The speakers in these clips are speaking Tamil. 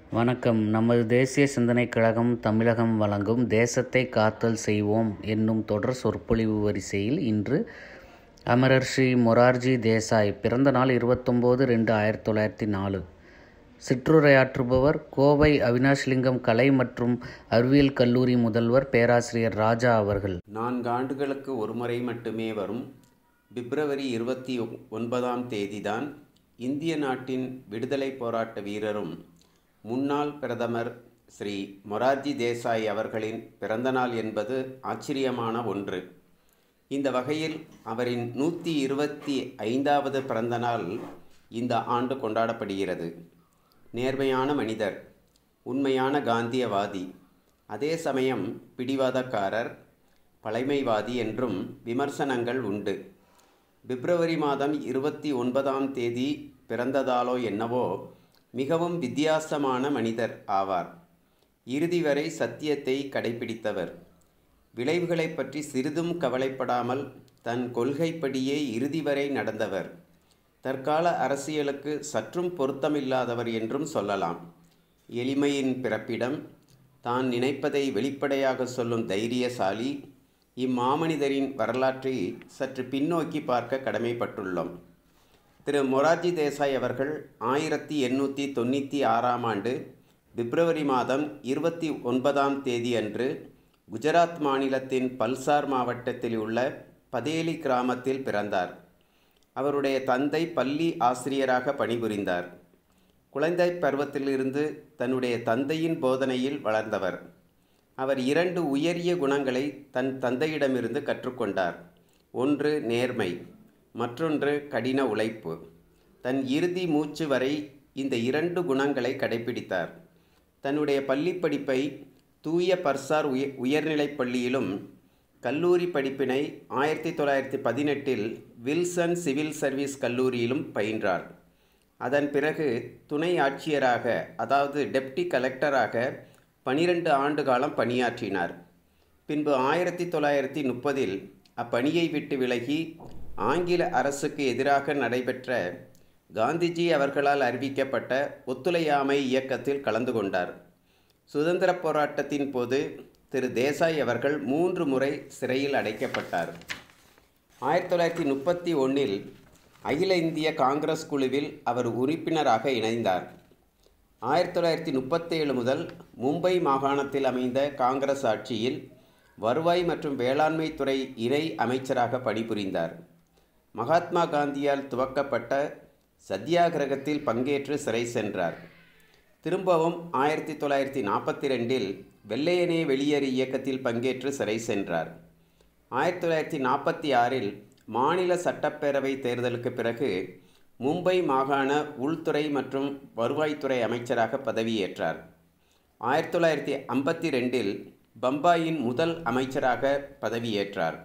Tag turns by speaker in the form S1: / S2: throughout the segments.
S1: வணக்கம் நமது தேசிய சிந்தனைக் கழகம் தமிழகம் வழங்கும் தேசத்தை காத்தல் செய்வோம் என்னும் தொடர் சொற்பொழிவு வரிசையில் இன்று அமரர் ஸ்ரீ மொரார்ஜி தேசாய் பிறந்த நாள் இருபத்தொம்போது ரெண்டு ஆயிரத்தி தொள்ளாயிரத்தி நாலு சிற்றுரையாற்றுபவர் கோவை அவினாஷ்லிங்கம் கலை மற்றும் அறிவியல் கல்லூரி முதல்வர் பேராசிரியர் ராஜா அவர்கள்
S2: நான்கு ஆண்டுகளுக்கு ஒருமுறை மட்டுமே வரும் பிப்ரவரி இருபத்தி ஒன்பதாம் தேதிதான் இந்திய நாட்டின் விடுதலை போராட்ட வீரரும் முன்னாள் பிரதமர் ஸ்ரீ மொரார்ஜி தேசாய் அவர்களின் பிறந்தநாள் என்பது ஆச்சரியமான ஒன்று இந்த வகையில் அவரின் நூற்றி இருபத்தி ஐந்தாவது பிறந்தநாள் இந்த ஆண்டு கொண்டாடப்படுகிறது நேர்மையான மனிதர் உண்மையான காந்தியவாதி அதே சமயம் பிடிவாதக்காரர் பழைமைவாதி என்றும் விமர்சனங்கள் உண்டு பிப்ரவரி மாதம் இருபத்தி ஒன்பதாம் தேதி பிறந்ததாலோ என்னவோ மிகவும் வித்தியாசமான மனிதர் ஆவார் இறுதி வரை சத்தியத்தை கடைபிடித்தவர் விளைவுகளை பற்றி சிறிதும் கவலைப்படாமல் தன் கொள்கைப்படியே இறுதி வரை நடந்தவர் தற்கால அரசியலுக்கு சற்றும் பொருத்தமில்லாதவர் என்றும் சொல்லலாம் எளிமையின் பிறப்பிடம் தான் நினைப்பதை வெளிப்படையாக சொல்லும் தைரியசாலி இம்மாமனிதரின் வரலாற்றை சற்று பின்னோக்கி பார்க்க கடமைப்பட்டுள்ளோம் திரு மொரார்ஜி தேசாய் அவர்கள் ஆயிரத்தி எண்ணூற்றி தொண்ணூற்றி ஆறாம் ஆண்டு பிப்ரவரி மாதம் இருபத்தி ஒன்பதாம் தேதி அன்று குஜராத் மாநிலத்தின் பல்சார் மாவட்டத்தில் உள்ள பதேலி கிராமத்தில் பிறந்தார் அவருடைய தந்தை பள்ளி ஆசிரியராக பணிபுரிந்தார் குழந்தை பருவத்திலிருந்து தன்னுடைய தந்தையின் போதனையில் வளர்ந்தவர் அவர் இரண்டு உயரிய குணங்களை தன் தந்தையிடமிருந்து கற்றுக்கொண்டார் ஒன்று நேர்மை மற்றொன்று கடின உழைப்பு தன் இறுதி மூச்சு வரை இந்த இரண்டு குணங்களை கடைபிடித்தார் தன்னுடைய பள்ளி படிப்பை தூய பர்சார் உய உயர்நிலைப் பள்ளியிலும் கல்லூரி படிப்பினை ஆயிரத்தி தொள்ளாயிரத்தி பதினெட்டில் வில்சன் சிவில் சர்வீஸ் கல்லூரியிலும் பயின்றார் அதன் பிறகு துணை ஆட்சியராக அதாவது டெப்டி கலெக்டராக பனிரெண்டு ஆண்டு காலம் பணியாற்றினார் பின்பு ஆயிரத்தி தொள்ளாயிரத்தி முப்பதில் அப்பணியை விட்டு விலகி ஆங்கில அரசுக்கு எதிராக நடைபெற்ற காந்திஜி அவர்களால் அறிவிக்கப்பட்ட ஒத்துழையாமை இயக்கத்தில் கலந்து கொண்டார் சுதந்திர போராட்டத்தின் போது திரு தேசாய் அவர்கள் மூன்று முறை சிறையில் அடைக்கப்பட்டார் ஆயிரத்தி தொள்ளாயிரத்தி முப்பத்தி ஒன்றில் அகில இந்திய காங்கிரஸ் குழுவில் அவர் உறுப்பினராக இணைந்தார் ஆயிரத்தி தொள்ளாயிரத்தி முப்பத்தேழு முதல் மும்பை மாகாணத்தில் அமைந்த காங்கிரஸ் ஆட்சியில் வருவாய் மற்றும் வேளாண்மை துறை இணை அமைச்சராக பணிபுரிந்தார் மகாத்மா காந்தியால் துவக்கப்பட்ட சத்தியாகிரகத்தில் பங்கேற்று சிறை சென்றார் திரும்பவும் ஆயிரத்தி தொள்ளாயிரத்தி நாற்பத்தி ரெண்டில் வெள்ளையனே வெளியேறு இயக்கத்தில் பங்கேற்று சிறை சென்றார் ஆயிரத்தி தொள்ளாயிரத்தி நாற்பத்தி ஆறில் மாநில சட்டப்பேரவை தேர்தலுக்கு பிறகு மும்பை மாகாண உள்துறை மற்றும் வருவாய்த்துறை அமைச்சராக பதவியேற்றார் ஆயிரத்தி தொள்ளாயிரத்தி ஐம்பத்தி ரெண்டில் பம்பாயின் முதல் அமைச்சராக பதவியேற்றார்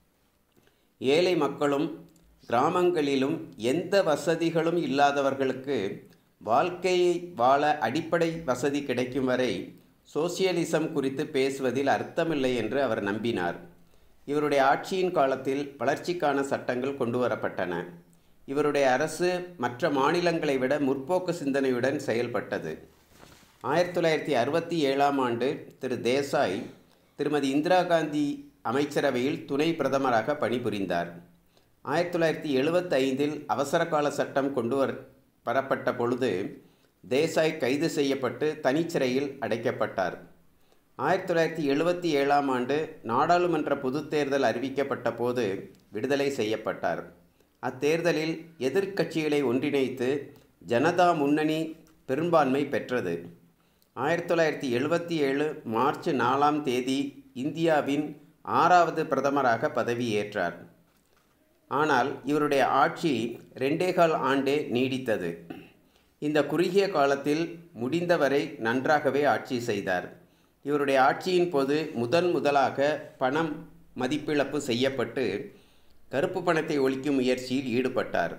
S2: ஏழை மக்களும் கிராமங்களிலும் எந்த வசதிகளும் இல்லாதவர்களுக்கு வாழ்க்கையை வாழ அடிப்படை வசதி கிடைக்கும் வரை சோசியலிசம் குறித்து பேசுவதில் அர்த்தமில்லை என்று அவர் நம்பினார் இவருடைய ஆட்சியின் காலத்தில் வளர்ச்சிக்கான சட்டங்கள் கொண்டு வரப்பட்டன இவருடைய அரசு மற்ற மாநிலங்களை விட முற்போக்கு சிந்தனையுடன் செயல்பட்டது ஆயிரத்தி தொள்ளாயிரத்தி அறுபத்தி ஏழாம் ஆண்டு திரு தேசாய் திருமதி இந்திரா காந்தி அமைச்சரவையில் துணை பிரதமராக பணிபுரிந்தார் ஆயிரத்தி தொள்ளாயிரத்தி எழுபத்தைந்தில் அவசரகால சட்டம் கொண்டு வர வரப்பட்ட பொழுது தேசாய் கைது செய்யப்பட்டு தனிச்சிறையில் அடைக்கப்பட்டார் ஆயிரத்தி தொள்ளாயிரத்தி எழுபத்தி ஏழாம் ஆண்டு நாடாளுமன்ற பொதுத் தேர்தல் அறிவிக்கப்பட்ட போது விடுதலை செய்யப்பட்டார் அத்தேர்தலில் எதிர்க்கட்சிகளை ஒன்றிணைத்து ஜனதா முன்னணி பெரும்பான்மை பெற்றது ஆயிரத்தி தொள்ளாயிரத்தி எழுபத்தி ஏழு மார்ச் நாலாம் தேதி இந்தியாவின் ஆறாவது பிரதமராக பதவியேற்றார் ஆனால் இவருடைய ஆட்சி ரெண்டேகால் ஆண்டே நீடித்தது இந்த குறுகிய காலத்தில் முடிந்தவரை நன்றாகவே ஆட்சி செய்தார் இவருடைய ஆட்சியின் போது முதன் முதலாக பணம் மதிப்பிழப்பு செய்யப்பட்டு கருப்பு பணத்தை ஒழிக்கும் முயற்சியில் ஈடுபட்டார்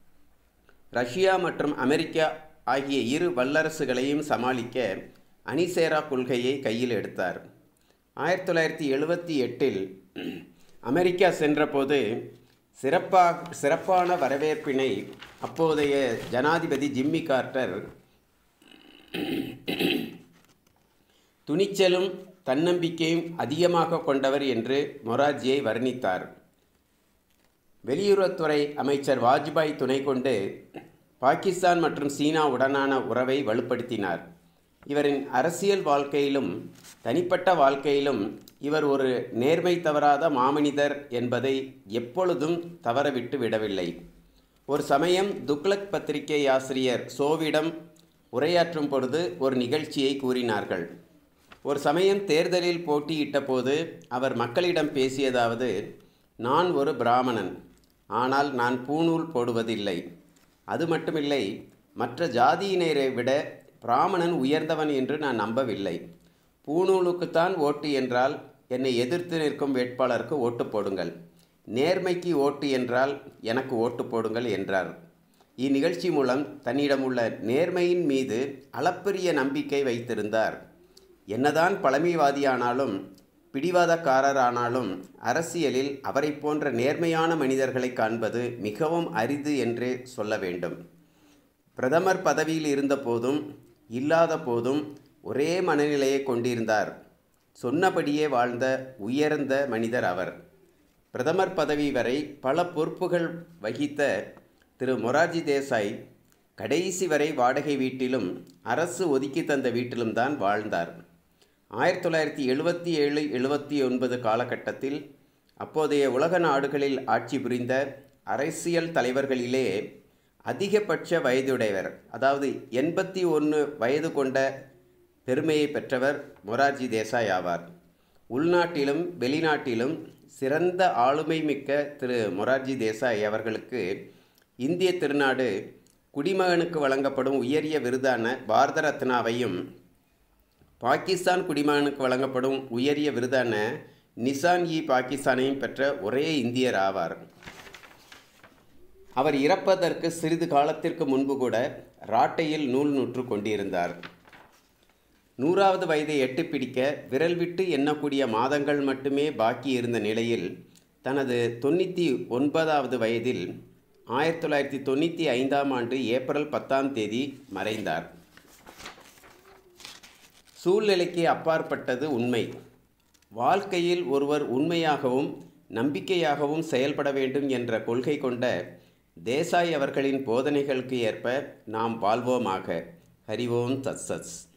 S2: ரஷ்யா மற்றும் அமெரிக்கா ஆகிய இரு வல்லரசுகளையும் சமாளிக்க அணிசேரா கொள்கையை கையில் எடுத்தார் ஆயிரத்தி தொள்ளாயிரத்தி எழுபத்தி எட்டில் அமெரிக்கா சென்றபோது சிறப்பாக சிறப்பான வரவேற்பினை அப்போதைய ஜனாதிபதி ஜிம்மி கார்ட்டர் துணிச்சலும் தன்னம்பிக்கையும் அதிகமாக கொண்டவர் என்று மொரார்ஜியை வர்ணித்தார் வெளியுறவுத்துறை அமைச்சர் வாஜ்பாய் துணை கொண்டு பாகிஸ்தான் மற்றும் சீனா உடனான உறவை வலுப்படுத்தினார் இவரின் அரசியல் வாழ்க்கையிலும் தனிப்பட்ட வாழ்க்கையிலும் இவர் ஒரு நேர்மை தவறாத மாமனிதர் என்பதை எப்பொழுதும் தவறவிட்டு விடவில்லை ஒரு சமயம் துக்ளக் பத்திரிகை ஆசிரியர் சோவிடம் உரையாற்றும் பொழுது ஒரு நிகழ்ச்சியை கூறினார்கள் ஒரு சமயம் தேர்தலில் போட்டியிட்ட போது அவர் மக்களிடம் பேசியதாவது நான் ஒரு பிராமணன் ஆனால் நான் பூணூல் போடுவதில்லை அது மட்டுமில்லை மற்ற ஜாதியினரை விட பிராமணன் உயர்ந்தவன் என்று நான் நம்பவில்லை பூணூலுக்குத்தான் ஓட்டு என்றால் என்னை எதிர்த்து நிற்கும் வேட்பாளருக்கு ஓட்டு போடுங்கள் நேர்மைக்கு ஓட்டு என்றால் எனக்கு ஓட்டு போடுங்கள் என்றார் இந்நிகழ்ச்சி மூலம் தன்னிடம் உள்ள நேர்மையின் மீது அளப்பரிய நம்பிக்கை வைத்திருந்தார் என்னதான் பழமைவாதியானாலும் பிடிவாதக்காரரானாலும் அரசியலில் அவரை போன்ற நேர்மையான மனிதர்களை காண்பது மிகவும் அரிது என்றே சொல்ல வேண்டும் பிரதமர் பதவியில் இருந்தபோதும் இல்லாத போதும் ஒரே மனநிலையை கொண்டிருந்தார் சொன்னபடியே வாழ்ந்த உயர்ந்த மனிதர் அவர் பிரதமர் பதவி வரை பல பொறுப்புகள் வகித்த திரு மொரார்ஜி தேசாய் கடைசி வரை வாடகை வீட்டிலும் அரசு ஒதுக்கி தந்த வீட்டிலும் தான் வாழ்ந்தார் ஆயிரத்தி தொள்ளாயிரத்தி எழுபத்தி ஏழு எழுபத்தி ஒன்பது காலகட்டத்தில் அப்போதைய உலக நாடுகளில் ஆட்சி புரிந்த அரசியல் தலைவர்களிலே அதிகபட்ச வயதுடையவர் அதாவது எண்பத்தி ஒன்று வயது கொண்ட பெருமையை பெற்றவர் மொரார்ஜி தேசாய் ஆவார் உள்நாட்டிலும் வெளிநாட்டிலும் சிறந்த ஆளுமை மிக்க திரு மொரார்ஜி தேசாய் அவர்களுக்கு இந்திய திருநாடு குடிமகனுக்கு வழங்கப்படும் உயரிய விருதான பாரத ரத்னாவையும் பாகிஸ்தான் குடிமகனுக்கு வழங்கப்படும் உயரிய விருதான நிசான் இ பாகிஸ்தானையும் பெற்ற ஒரே இந்தியர் ஆவார் அவர் இறப்பதற்கு சிறிது காலத்திற்கு முன்பு கூட ராட்டையில் நூல் நூற்று கொண்டிருந்தார் நூறாவது வயதை எட்டு பிடிக்க விரல் விட்டு எண்ணக்கூடிய மாதங்கள் மட்டுமே பாக்கி இருந்த நிலையில் தனது தொண்ணூற்றி ஒன்பதாவது வயதில் ஆயிரத்தி தொள்ளாயிரத்தி தொண்ணூற்றி ஐந்தாம் ஆண்டு ஏப்ரல் பத்தாம் தேதி மறைந்தார் சூழ்நிலைக்கு அப்பாற்பட்டது உண்மை வாழ்க்கையில் ஒருவர் உண்மையாகவும் நம்பிக்கையாகவும் செயல்பட வேண்டும் என்ற கொள்கை கொண்ட தேசாய் அவர்களின் போதனைகளுக்கு ஏற்ப நாம் வாழ்வோமாக ஹரிவோம் தத்சத்